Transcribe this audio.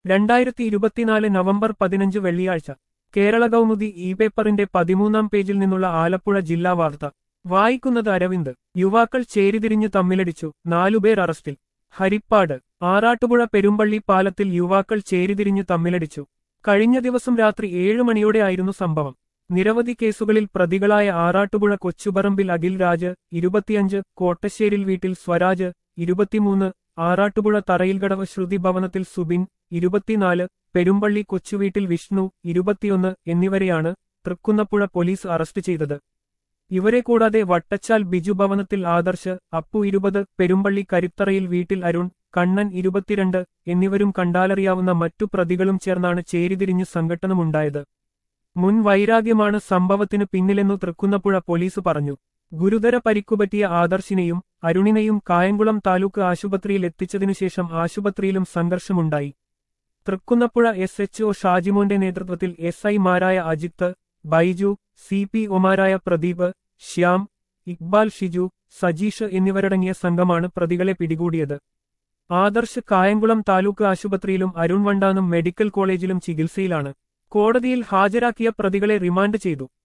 രണ്ടായിരത്തി ഇരുപത്തിനാല് നവംബർ പതിനഞ്ച് വെള്ളിയാഴ്ച കേരള കൗമുദി ഇ പേപ്പറിന്റെ പതിമൂന്നാം പേജിൽ നിന്നുള്ള ആലപ്പുഴ ജില്ലാ വാർത്ത വായിക്കുന്നത് അരവിന്ദ് യുവാക്കൾ ചേരിതിരിഞ്ഞ് തമ്മിലടിച്ചു നാലുപേർ അറസ്റ്റിൽ ഹരിപ്പാട് ആറാട്ടുപുഴ പെരുമ്പള്ളി പാലത്തിൽ യുവാക്കൾ ചേരിതിരിഞ്ഞ് തമ്മിലടിച്ചു കഴിഞ്ഞ ദിവസം രാത്രി ഏഴ് മണിയോടെയായിരുന്നു സംഭവം നിരവധി കേസുകളിൽ പ്രതികളായ ആറാട്ടുപുഴ കൊച്ചുപറമ്പിൽ അഖിൽ രാജ് ഇരുപത്തിയഞ്ച് കോട്ടശ്ശേരിൽ വീട്ടിൽ സ്വരാജ് ഇരുപത്തിമൂന്ന് ആറാട്ടുപുഴ തറയിൽകടവ് ശ്രുതി ഭവനത്തിൽ സുബിൻ ഇരുപത്തിനാല് പെരുമ്പള്ളി കൊച്ചുവീട്ടിൽ വിഷ്ണു ഇരുപത്തിയൊന്ന് എന്നിവരെയാണ് തൃക്കുന്നപ്പുഴ പോലീസ് അറസ്റ്റ് ചെയ്തത് ഇവരെ കൂടാതെ വട്ടച്ചാൽ ബിജു ഭവനത്തിൽ ആദർശ് അപ്പു ഇരുപത് പെരുമ്പള്ളി കരിത്തറയിൽ വീട്ടിൽ അരുൺ കണ്ണൻ ഇരുപത്തിരണ്ട് എന്നിവരും കണ്ടാലറിയാവുന്ന മറ്റു പ്രതികളും ചേർന്നാണ് ചേരിതിരിഞ്ഞ് സംഘട്ടനമുണ്ടായത് മുൻ വൈരാഗ്യമാണ് സംഭവത്തിന് പിന്നിലെന്നു തൃക്കുന്നപ്പുഴ പോലീസ് പറഞ്ഞു ഗുരുതര പരിക്കുപറ്റിയ ആദർശിനെയും അരുണിനെയും കായംകുളം താലൂക്ക് ആശുപത്രിയിൽ എത്തിച്ചതിനുശേഷം ആശുപത്രിയിലും സംഘർഷമുണ്ടായി തൃക്കുന്നപ്പുഴ എസ് എച്ച് ഒ ഷാജിമോന്റെ നേതൃത്വത്തിൽ എസ് ഐമാരായ അജിത്ത് ബൈജു സി പി ഒമാരായ പ്രദീപ് ശ്യാം ഇക്ബാൽ ഷിജു സജീഷ് എന്നിവരടങ്ങിയ സംഘമാണ് പ്രതികളെ പിടികൂടിയത് ആദർശ് കായംകുളം താലൂക്ക് ആശുപത്രിയിലും അരുൺ വണ്ടാനം മെഡിക്കൽ കോളേജിലും ചികിത്സയിലാണ് കോടതിയിൽ ഹാജരാക്കിയ പ്രതികളെ റിമാൻഡ് ചെയ്തു